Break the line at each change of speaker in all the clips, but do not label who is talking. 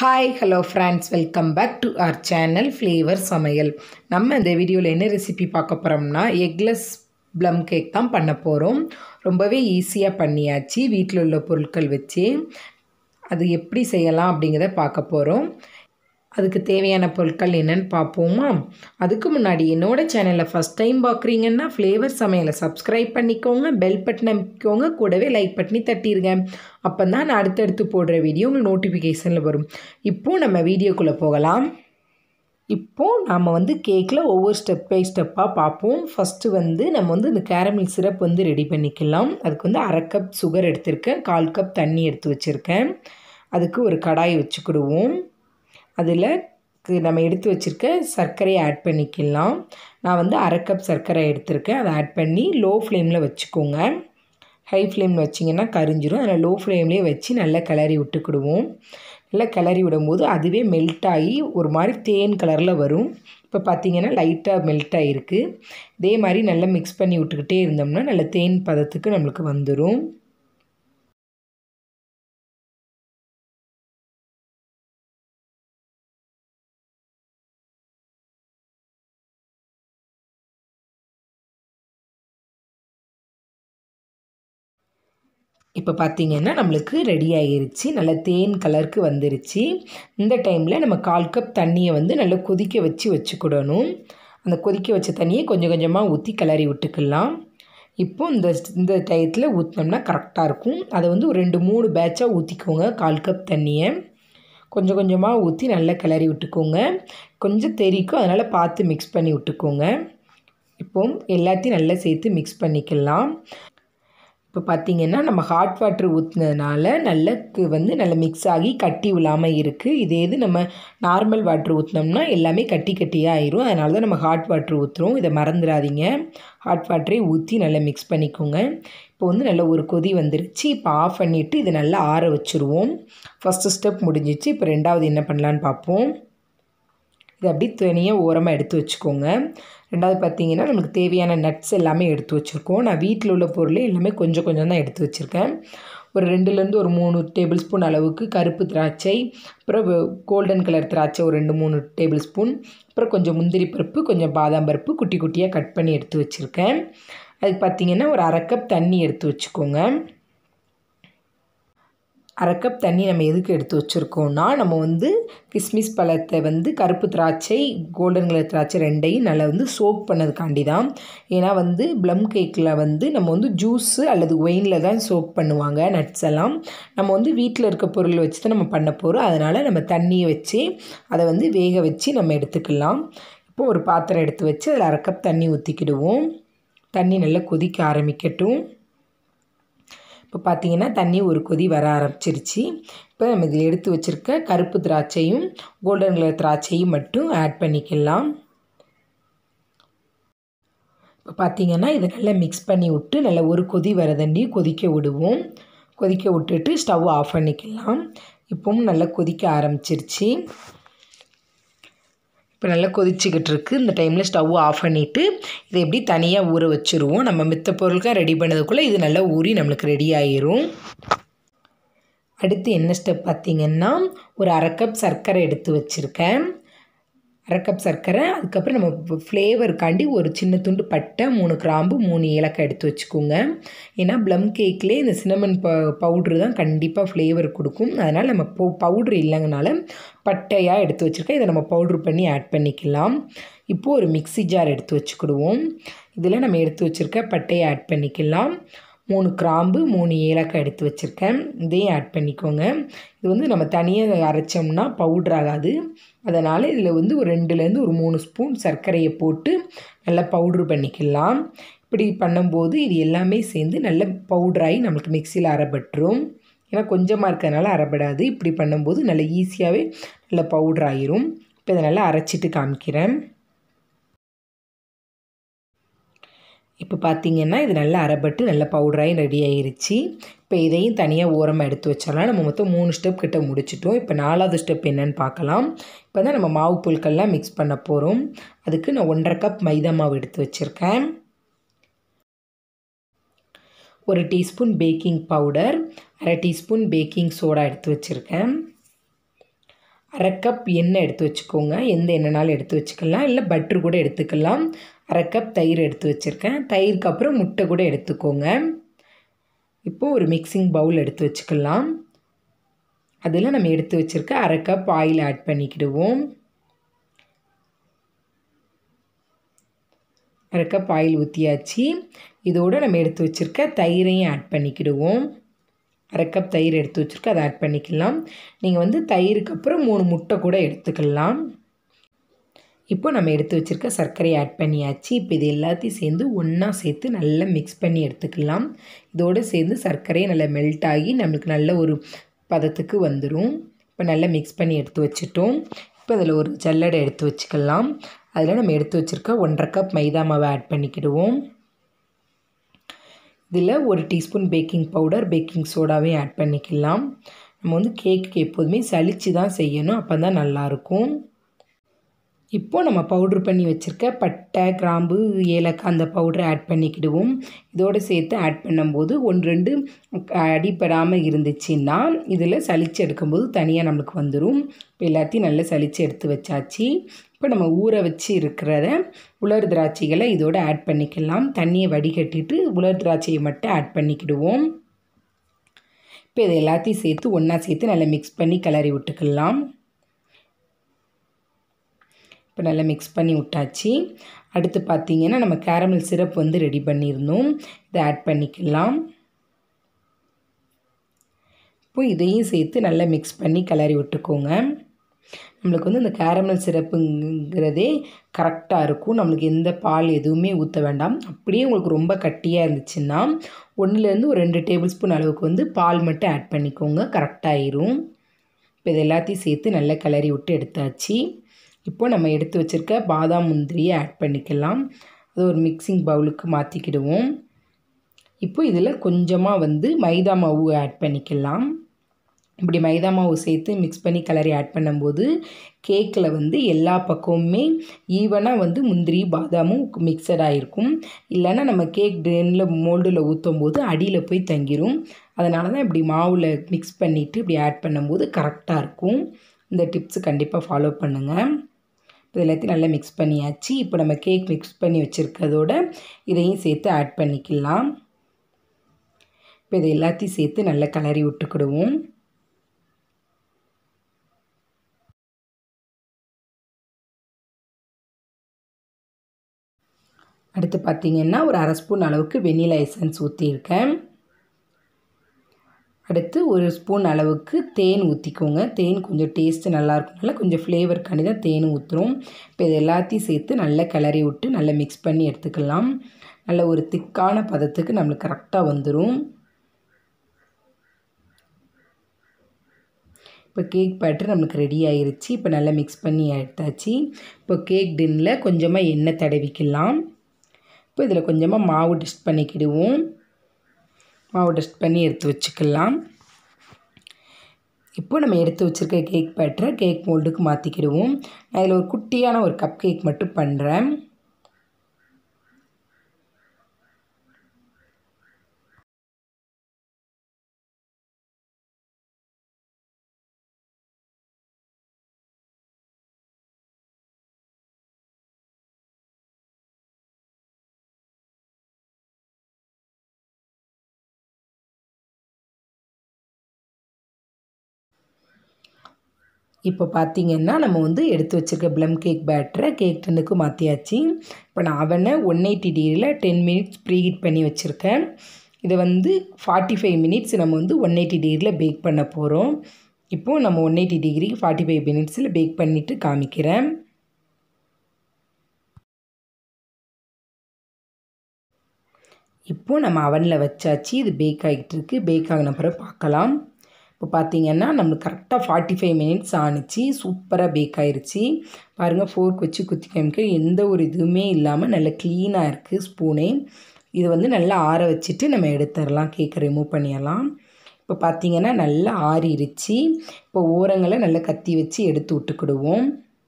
hi hello friends welcome back to our channel flavour Samayal நம்ம இந்த வீடியோவில் என்ன ரெசிபி பார்க்க போகிறோம்னா எக்லெஸ் ப்ளம் கேக் தான் பண்ண போகிறோம் ரொம்பவே ஈஸியாக பண்ணியாச்சு வீட்டில் உள்ள பொருட்கள் வச்சு அது எப்படி செய்யலாம் அப்படிங்கிறத பார்க்க போகிறோம் அதுக்கு தேவையான பொருட்கள் என்னன்னு பார்ப்போமா அதுக்கு முன்னாடி என்னோட சேனலை ஃபஸ்ட் டைம் பார்க்குறீங்கன்னா ஃப்ளேவர் சமையலை சப்ஸ்கிரைப் பண்ணிக்கோங்க பெல் பட்டன் அமைக்கோங்க கூடவே லைக் பண்ணி தட்டிடுங்க அப்போ தான் நான் அடுத்தடுத்து போடுற வீடியோ உங்களுக்கு நோட்டிஃபிகேஷனில் வரும் இப்போது நம்ம வீடியோக்குள்ளே போகலாம் இப்போது நாம் வந்து கேக்கில் ஒவ்வொரு ஸ்டெப் பை ஸ்டெப்பாக பார்ப்போம் ஃபஸ்ட்டு வந்து நம்ம வந்து இந்த கேரமல் சிரப் வந்து ரெடி பண்ணிக்கலாம் அதுக்கு வந்து அரை கப் சுகர் எடுத்திருக்கேன் கால் கப் தண்ணி எடுத்து வச்சுருக்கேன் அதுக்கு ஒரு கடாய் வச்சுக்கிடுவோம் அதில் நம்ம எடுத்து வச்சுருக்க சர்க்கரையை ஆட் பண்ணிக்கலாம் நான் வந்து அரை கப் சர்க்கரை எடுத்திருக்கேன் அதை ஆட் பண்ணி லோ ஃப்ளேமில் வச்சுக்கோங்க ஹை ஃப்ளேமில் வச்சிங்கன்னா கரிஞ்சிரும் அதில் லோ ஃப்ளேம்லேயே வச்சு நல்லா கிளறி விட்டுக்கிடுவோம் நல்லா கிளறி விடும்போது அதுவே மெல்ட் ஆகி ஒரு மாதிரி தேன் கலரில் வரும் இப்போ பார்த்திங்கன்னா லைட்டாக மெல்ட் ஆகிருக்கு இதே மாதிரி நல்லா மிக்ஸ் பண்ணி விட்டுக்கிட்டே இருந்தோம்னா நல்ல தேன் பதத்துக்கு நம்மளுக்கு வந்துடும் இப்போ பார்த்திங்கன்னா நம்மளுக்கு ரெடி ஆகிருச்சு நல்ல தேன் கலருக்கு வந்துருச்சு இந்த டைமில் நம்ம கால் கப் தண்ணியை வந்து நல்லா கொதிக்க வச்சு வச்சுக்கிடணும் அந்த கொதிக்க வச்ச தண்ணியை கொஞ்சம் கொஞ்சமாக ஊற்றி கிளறி விட்டுக்கலாம் இப்போ இந்த இந்த டயத்தில் ஊற்றினோம்னா கரெக்டாக இருக்கும் அதை வந்து ஒரு ரெண்டு மூணு பேட்சாக ஊற்றிக்கோங்க கால் கப் தண்ணியை கொஞ்சம் கொஞ்சமாக ஊற்றி நல்லா கிளறி விட்டுக்கோங்க கொஞ்சம் தெரிக்கும் அதனால் பார்த்து மிக்ஸ் பண்ணி விட்டுக்கோங்க இப்போ எல்லாத்தையும் நல்லா சேர்த்து மிக்ஸ் பண்ணிக்கலாம் இப்போ பார்த்திங்கன்னா நம்ம ஹாட் வாட்டர் ஊற்றுனதுனால நல்ல வந்து நல்லா மிக்ஸ் ஆகி கட்டி விழாமல் இருக்குது இதே இது நம்ம நார்மல் வாட்ரு ஊற்றினோம்னா எல்லாமே கட்டி கட்டியாக ஆயிரும் அதனால தான் நம்ம ஹாட் வாட்ரு ஊற்றுறோம் இதை மறந்துடாதீங்க ஹாட் வாட்டரே ஊற்றி நல்லா மிக்ஸ் பண்ணிக்கோங்க இப்போ வந்து நல்ல ஒரு கொதி வந்துருச்சு இப்போ ஆஃப் பண்ணிவிட்டு இதை நல்லா ஆற வச்சுருவோம் ஃபஸ்ட்டு ஸ்டெப் முடிஞ்சிச்சு இப்போ ரெண்டாவது என்ன பண்ணலான்னு பார்ப்போம் இது அப்படி தனியாக ஓரமாக எடுத்து வச்சுக்கோங்க ரெண்டாவது பார்த்தீங்கன்னா நமக்கு தேவையான நட்ஸ் எல்லாமே எடுத்து வச்சுருக்கோம் நான் வீட்டில் உள்ள பொருள் எல்லாமே கொஞ்சம் கொஞ்சம் தான் எடுத்து வச்சுருக்கேன் ஒரு ரெண்டுலேருந்து ஒரு மூணு டேபிள் ஸ்பூன் அளவுக்கு கருப்பு திராட்சை அப்புறம் கோல்டன் கலர் திராட்சை ஒரு ரெண்டு மூணு டேபிள் ஸ்பூன் அப்புறம் கொஞ்சம் முந்திரி பருப்பு கொஞ்சம் பாதாம் பருப்பு குட்டி குட்டியாக கட் பண்ணி எடுத்து வச்சுருக்கேன் அதுக்கு பார்த்திங்கன்னா ஒரு அரை கப் தண்ணி எடுத்து வச்சுக்கோங்க அரை கப் தண்ணி நம்ம எதுக்கு எடுத்து வச்சுருக்கோம்னா நம்ம வந்து கிஸ்மிஸ் பழத்தை வந்து கருப்பு திராட்சை கோல்டன் கலர் திராட்சை ரெண்டையும் நல்லா வந்து சோக் பண்ணதுக்காண்டி தான் ஏன்னா வந்து ப்ளம் கேக்கில் வந்து நம்ம வந்து ஜூஸு அல்லது ஒயினில் தான் சோக் பண்ணுவாங்க நட்ஸ் எல்லாம் நம்ம வந்து வீட்டில் இருக்க பொருள் வச்சு தான் நம்ம பண்ண போகிறோம் அதனால் நம்ம தண்ணியை வச்சு அதை வந்து வேக வச்சு நம்ம எடுத்துக்கலாம் இப்போது ஒரு பாத்திரம் எடுத்து வச்சு அதில் அரை கப் தண்ணி ஊற்றிக்கிடுவோம் தண்ணி நல்லா கொதிக்க ஆரம்பிக்கட்டும் இப்போ பார்த்தீங்கன்னா தண்ணி ஒரு கொதி வர ஆரம்பிச்சிருச்சு இப்போ நம்ம இதில் எடுத்து வச்சுருக்க கருப்பு திராட்சையும் கோல்டன் கலர் திராட்சையும் மட்டும் ஆட் பண்ணிக்கலாம் இப்போ பார்த்தீங்கன்னா இதை நல்லா மிக்ஸ் பண்ணி விட்டு நல்லா ஒரு கொதி வரதண்டி கொதிக்க விடுவோம் கொதிக்க விட்டுட்டு ஸ்டவ் ஆஃப் பண்ணிக்கலாம் இப்போவும் நல்லா கொதிக்க ஆரம்பிச்சிருச்சு இப்போ நல்லா கொதிச்சிக்கிட்டு இருக்குது இந்த டைமில் ஸ்டவ் ஆஃப் பண்ணிவிட்டு இதை எப்படி தனியாக ஊற வச்சுருவோம் நம்ம மித்த பொருட்கள் ரெடி பண்ணதுக்குள்ளே இது நல்லா ஊறி நம்மளுக்கு ரெடி ஆயிரும் அடுத்து என்ன ஸ்டெப் பார்த்திங்கன்னா ஒரு அரை கப் சர்க்கரை எடுத்து வச்சுருக்கேன் அரை கப் சர்க்கரை அதுக்கப்புறம் நம்ம ஃப்ளேவருக்காண்டி ஒரு சின்ன துண்டு பட்டை மூணு கிராம்பு மூணு ஏலக்காய் எடுத்து வச்சுக்கோங்க ஏன்னா ப்ளம் கேக்லேயே இந்த சினமன் ப பவுட்ரு தான் கண்டிப்பாக ஃப்ளேவர் கொடுக்கும் அதனால் நம்ம போ பவுட்ரு இல்லைங்கனால பட்டையாக எடுத்து வச்சுருக்கேன் இதை நம்ம பவுட்ரு பண்ணி ஆட் பண்ணிக்கலாம் இப்போது ஒரு மிக்சி ஜார் எடுத்து வச்சுக்கிடுவோம் இதில் நம்ம எடுத்து வச்சுருக்க பட்டையை ஆட் பண்ணிக்கலாம் மூணு கிராம்பு மூணு ஏலக்காய் எடுத்து வச்சுருக்கேன் இதையும் ஆட் பண்ணிக்கோங்க இது வந்து நம்ம தனியாக அரைச்சோம்னா பவுட்ரு ஆகாது அதனால் இதில் வந்து ஒரு ரெண்டுலேருந்து ஒரு மூணு ஸ்பூன் சர்க்கரையை போட்டு நல்லா பவுட்ரு பண்ணிக்கலாம் இப்படி பண்ணும்போது இது எல்லாமே சேர்ந்து நல்ல பவுட்ராகி நம்மளுக்கு மிக்சியில் அரைப்பட்டுரும் ஏன்னா கொஞ்சமாக இருக்கிறதுனால அரைப்படாது இப்படி பண்ணும்போது நல்லா ஈஸியாகவே நல்ல பவுட்ரு ஆயிரும் இப்போ இதை நல்லா அரைச்சிட்டு காமிக்கிறேன் இப்போ பார்த்திங்கன்னா இது நல்லா அரைப்பட்டு நல்ல பவுடராகி ரெடி ஆயிருச்சு இப்போ இதையும் தனியாக ஓரமாக எடுத்து வச்சிடலாம் நம்ம மொத்தம் மூணு ஸ்டெப் கிட்ட முடிச்சிட்டோம் இப்போ நாலாவது ஸ்டெப் என்னன்னு பார்க்கலாம் இப்போ தான் நம்ம மாவு பொருட்கள்லாம் மிக்ஸ் பண்ண போகிறோம் அதுக்கு நான் ஒன்றரை கப் மைதா மாவு எடுத்து வச்சுருக்கேன் ஒரு டீஸ்பூன் பேக்கிங் பவுடர் அரை டீஸ்பூன் பேக்கிங் சோடா எடுத்து வச்சுருக்கேன் அரை கப் எண்ணெய் எடுத்து வச்சுக்கோங்க எந்த எண்ணெய்னாலும் எடுத்து வச்சுக்கலாம் இல்லை பட்ரு கூட எடுத்துக்கலாம் அரை கப் தயிர் எடுத்து வச்சுருக்கேன் தயிருக்கு அப்புறம் முட்டை கூட எடுத்துக்கோங்க இப்போது ஒரு மிக்சிங் பவுல் எடுத்து வச்சுக்கலாம் அதில் நம்ம எடுத்து வச்சுருக்க அரை கப் ஆயில் ஆட் பண்ணிக்கிடுவோம் அரை கப் ஆயில் ஊற்றியாச்சு இதோடு நம்ம எடுத்து வச்சுருக்க தயிரையும் ஆட் பண்ணிக்கிடுவோம் அரை கப் தயிர் எடுத்து வச்சுருக்க அதை ஆட் பண்ணிக்கலாம் நீங்கள் வந்து தயிருக்கு அப்புறம் மூணு முட்டை கூட எடுத்துக்கலாம் இப்போ நம்ம எடுத்து வச்சுருக்க சர்க்கரையை ஆட் பண்ணியாச்சு இப்போ இது எல்லாத்தையும் சேர்ந்து ஒன்றா சேர்த்து நல்லா மிக்ஸ் பண்ணி எடுத்துக்கலாம் இதோடு சேர்ந்து சர்க்கரையை நல்லா மெல்ட் ஆகி நம்மளுக்கு நல்ல ஒரு பதத்துக்கு வந்துடும் இப்போ நல்லா மிக்ஸ் பண்ணி எடுத்து வச்சுட்டோம் இப்போ அதில் ஒரு ஜல்லடை எடுத்து வச்சுக்கலாம் அதில் நம்ம எடுத்து வச்சுருக்க ஒன்றரை கப் மைதா மாவை ஆட் பண்ணிக்கிடுவோம் இதில் ஒரு டீஸ்பூன் பேக்கிங் பவுடர் பேக்கிங் சோடாவையும் ஆட் பண்ணிக்கலாம் நம்ம வந்து கேக்கு எப்போதுமே சளிச்சு தான் செய்யணும் அப்போ தான் நல்லாயிருக்கும் இப்போது நம்ம பவுட்ரு பண்ணி வச்சுருக்க பட்டை கிராம்பு ஏலக்காய் அந்த பவுடரை ஆட் பண்ணிக்கிடுவோம் இதோடு சேர்த்து ஆட் பண்ணும்போது ஒன்று ரெண்டு அடிப்படாமல் இருந்துச்சுன்னா இதில் சளிச்சு எடுக்கும்போது தனியாக நம்மளுக்கு வந்துடும் இப்போ எல்லாத்தையும் நல்லா சளிச்சு எடுத்து வச்சாச்சு இப்போ நம்ம ஊற வச்சு இருக்கிறத உலர் திராட்சைகளை இதோடு ஆட் பண்ணிக்கலாம் தண்ணியை வடிகட்டிட்டு உலர் திராட்சையை மட்டும் ஆட் பண்ணிக்கிடுவோம் இப்போ இதை எல்லாத்தையும் சேர்த்து ஒன்றா சேர்த்து நல்லா மிக்ஸ் பண்ணி கிளறி விட்டுக்கலாம் இப்போ நல்லா மிக்ஸ் பண்ணி விட்டாச்சு அடுத்து பார்த்திங்கன்னா நம்ம கேரமல் சிரப் வந்து ரெடி பண்ணியிருந்தோம் இதை ஆட் பண்ணிக்கலாம் இப்போ இதையும் சேர்த்து நல்லா மிக்ஸ் பண்ணி கிளறி விட்டுக்கோங்க நம்மளுக்கு வந்து இந்த கேரமல் சிரப்புங்கிறதே கரெக்டாக இருக்கும் நம்மளுக்கு எந்த பால் எதுவுமே ஊற்ற வேண்டாம் அப்படியே உங்களுக்கு ரொம்ப கட்டியாக இருந்துச்சுன்னா ஒன்றுலேருந்து ஒரு ரெண்டு டேபிள் ஸ்பூன் அளவுக்கு வந்து பால் மட்டும் ஆட் பண்ணிக்கோங்க கரெக்டாகிரும் இப்போ இது எல்லாத்தையும் சேர்த்து நல்லா கிளறி விட்டு எடுத்தாச்சு இப்போ நம்ம எடுத்து வச்சுருக்க பாதாம் முந்திரியை ஆட் பண்ணிக்கலாம் அது ஒரு மிக்சிங் பவுலுக்கு மாற்றிக்கிடுவோம் இப்போ இதில் கொஞ்சமாக வந்து மைதா மாவு ஆட் பண்ணிக்கலாம் இப்படி மைதா மாவு சேர்த்து மிக்ஸ் பண்ணி கலரி ஆட் பண்ணும்போது கேக்கில் வந்து எல்லா பக்கமுமே ஈவனாக வந்து முந்திரி பாதாமும் மிக்சடாக இருக்கும் இல்லைன்னா நம்ம கேக் ட்ரெயினில் மோல்டில் ஊற்றும் போது அடியில் போய் தங்கிரும் அதனால தான் இப்படி மாவில் மிக்ஸ் பண்ணிவிட்டு இப்படி ஆட் பண்ணும்போது கரெக்டாக இருக்கும் இந்த டிப்ஸ் கண்டிப்பாக ஃபாலோ பண்ணுங்கள் இது எல்லாத்தையும் நல்லா மிக்ஸ் பண்ணியாச்சு இப்போ நம்ம கேக் மிக்ஸ் பண்ணி வச்சுருக்கிறதோட இதையும் சேர்த்து ஆட் பண்ணிக்கலாம் இப்போ இதை எல்லாத்தையும் சேர்த்து நல்லா கலரி விட்டுக்கிடுவோம் அடுத்து பார்த்திங்கன்னா ஒரு அரை ஸ்பூன் அளவுக்கு வெண்ணிலா எசன்ஸ் ஊற்றியிருக்கேன் அடுத்து ஒரு ஸ்பூன் அளவுக்கு தேன் ஊற்றிக்கோங்க தேன் கொஞ்சம் டேஸ்ட்டு நல்லாயிருக்கும்னால கொஞ்சம் ஃப்ளேவருக்காண்டி தான் தேன் ஊற்றுறோம் இப்போ இது எல்லாத்தையும் சேர்த்து நல்லா கிளறி விட்டு நல்லா மிக்ஸ் பண்ணி எடுத்துக்கலாம் நல்ல ஒரு திக்கான பதத்துக்கு நம்மளுக்கு கரெக்டாக வந்துடும் இப்போ கேக் பேட்டர் நம்மளுக்கு ரெடி ஆயிருச்சு இப்போ நல்லா மிக்ஸ் பண்ணி எடுத்தாச்சு இப்போ கேக் டின்னில் கொஞ்சமாக எண்ணெய் தடவிக்கலாம் இப்போ இதில் கொஞ்சமாக மாவு டஸ்ட் பண்ணிக்கிடுவோம் மாவு டஸ்ட் பண்ணி எடுத்து வச்சுக்கலாம் இப்போ நம்ம எடுத்து வச்சுருக்க கேக் பேட்டரை கேக் மோல்டுக்கு மாற்றிக்கிடுவோம் நான் இதில் ஒரு குட்டியான ஒரு கப் கேக் மட்டும் பண்ணுறேன் இப்போ பார்த்திங்கன்னா நம்ம வந்து எடுத்து வச்சுருக்க ப்ளம் கேக் பேட்டரை கேக் டென்னுக்கு மாற்றியாச்சு இப்போ நான் அவனை ஒன் எயிட்டி டிகிரியில் டென் மினிட்ஸ் ப்ரீ ஹீட் பண்ணி வச்சுருக்கேன் இதை வந்து ஃபார்ட்டி ஃபைவ் மினிட்ஸ் நம்ம வந்து ஒன் எயிட்டி டிகிரியில் பேக் பண்ண போகிறோம் இப்போது நம்ம one eighty degree forty five மினிட்ஸில் பேக் பண்ணிவிட்டு காமிக்கிறேன் இப்போது நம்ம அவனில் வச்சாச்சு இது பேக் ஆகிட்டு இருக்கு பேக் ஆகின பிறகு பார்க்கலாம் இப்போ பார்த்தீங்கன்னா நம்மளுக்கு கரெக்டாக ஃபார்ட்டி ஃபைவ் மினிட்ஸ் ஆணுச்சு சூப்பராக பேக் ஆயிடுச்சு பாருங்கள் ஃபோர்க் வச்சு குத்தி காமிக்க எந்த ஒரு இதுவுமே இல்லாமல் நல்ல க்ளீனாக இருக்குது ஸ்பூனே இது வந்து நல்லா ஆற வச்சுட்டு நம்ம எடுத்துடலாம் கேக்கை ரிமூவ் பண்ணிடலாம் இப்போ பார்த்தீங்கன்னா நல்லா ஆறிடுச்சு இப்போ ஓரங்களை நல்லா கத்தி வச்சு எடுத்து விட்டுக்கிடுவோம்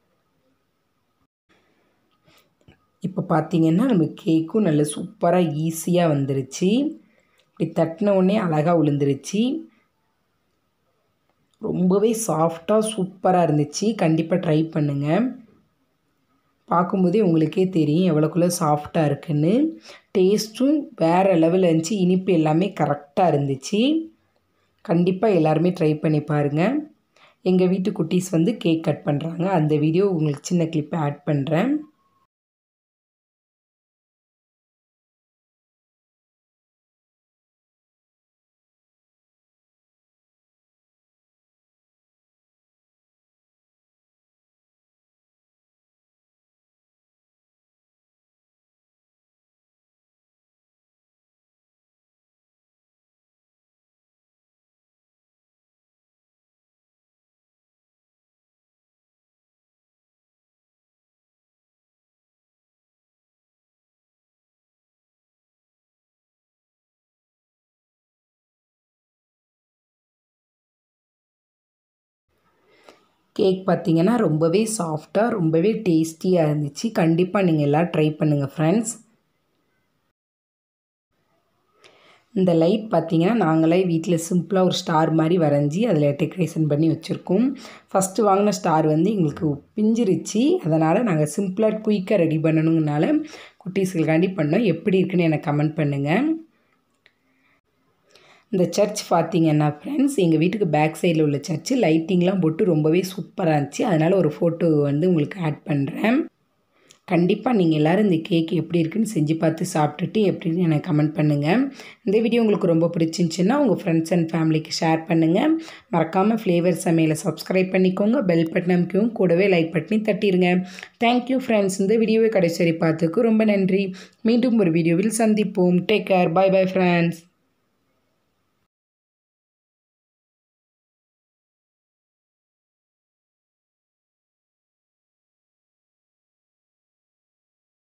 இப்போ பார்த்தீங்கன்னா நம்ம கேக்கும் நல்ல சூப்பராக ஈஸியாக வந்துருச்சு இப்படி தட்டின உடனே அழகாக விழுந்துருச்சு ரொம்பவே சாஃப்டாக சூப்பராக இருந்துச்சு கண்டிப்பாக ட்ரை பண்ணுங்கள் பார்க்கும்போதே உங்களுக்கே தெரியும் எவ்வளோக்குள்ள சாஃப்டாக இருக்குன்னு டேஸ்ட்டும் வேறு லெவலில் இருந்துச்சு இனிப்பு எல்லாமே கரெக்டாக இருந்துச்சு கண்டிப்பாக எல்லாருமே ட்ரை பண்ணி பாருங்கள் எங்கள் வீட்டு குட்டீஸ் வந்து கேக் கட் பண்ணுறாங்க அந்த வீடியோ உங்களுக்கு சின்ன கிளிப்பை ஆட் பண்ணுறேன் கேக் பார்த்திங்கன்னா ரொம்பவே சாஃப்டாக ரொம்பவே டேஸ்டியாக இருந்துச்சு கண்டிப்பாக நீங்கள் எல்லோரும் ட்ரை பண்ணுங்கள் ஃப்ரெண்ட்ஸ் இந்த லைட் பார்த்திங்கன்னா நாங்களே வீட்டில் சிம்பிளாக ஒரு ஸ்டார் மாதிரி வரைஞ்சி அதில் டெக்கரேஷன் பண்ணி வச்சுருக்கோம் ஃபஸ்ட்டு வாங்கின ஸ்டார் வந்து எங்களுக்கு பிஞ்சிருச்சு அதனால் நாங்கள் சிம்பிளாக குயிக்காக ரெடி பண்ணணுங்கனால குட்டீஸ்களுக்காண்டி பண்ணோம் எப்படி இருக்குன்னு எனக்கு கமெண்ட் பண்ணுங்கள் இந்த சர்ச் பார்த்தீங்கன்னா ஃப்ரெண்ட்ஸ் எங்கள் வீட்டுக்கு பேக் சைடில் உள்ள சர்ச்சு லைட்டிங்லாம் போட்டு ரொம்பவே சூப்பராக இருந்துச்சு அதனால் ஒரு ஃபோட்டோ வந்து உங்களுக்கு ஆட் பண்ணுறேன் கண்டிப்பாக நீங்கள் எல்லோரும் இந்த கேக் எப்படி இருக்குன்னு செஞ்சு பார்த்து சாப்பிட்டுட்டு எப்படின்னு எனக்கு கமெண்ட் பண்ணுங்கள் இந்த வீடியோ உங்களுக்கு ரொம்ப பிடிச்சிருந்துச்சின்னா உங்கள் ஃப்ரெண்ட்ஸ் அண்ட் ஃபேமிலிக்கு ஷேர் பண்ணுங்கள் மறக்காமல் ஃப்ளேவர் சமையலை சப்ஸ்கிரைப் பண்ணிக்கோங்க பெல் பட்டன் அமைக்கவும் கூடவே லைக் பட்டனி தட்டிடுங்க தேங்க்யூ ஃப்ரெண்ட்ஸ் இந்த வீடியோவை கடைசி வரை பார்த்ததுக்கு ரொம்ப நன்றி மீண்டும் ஒரு வீடியோவில் சந்திப்போம் take care bye bye friends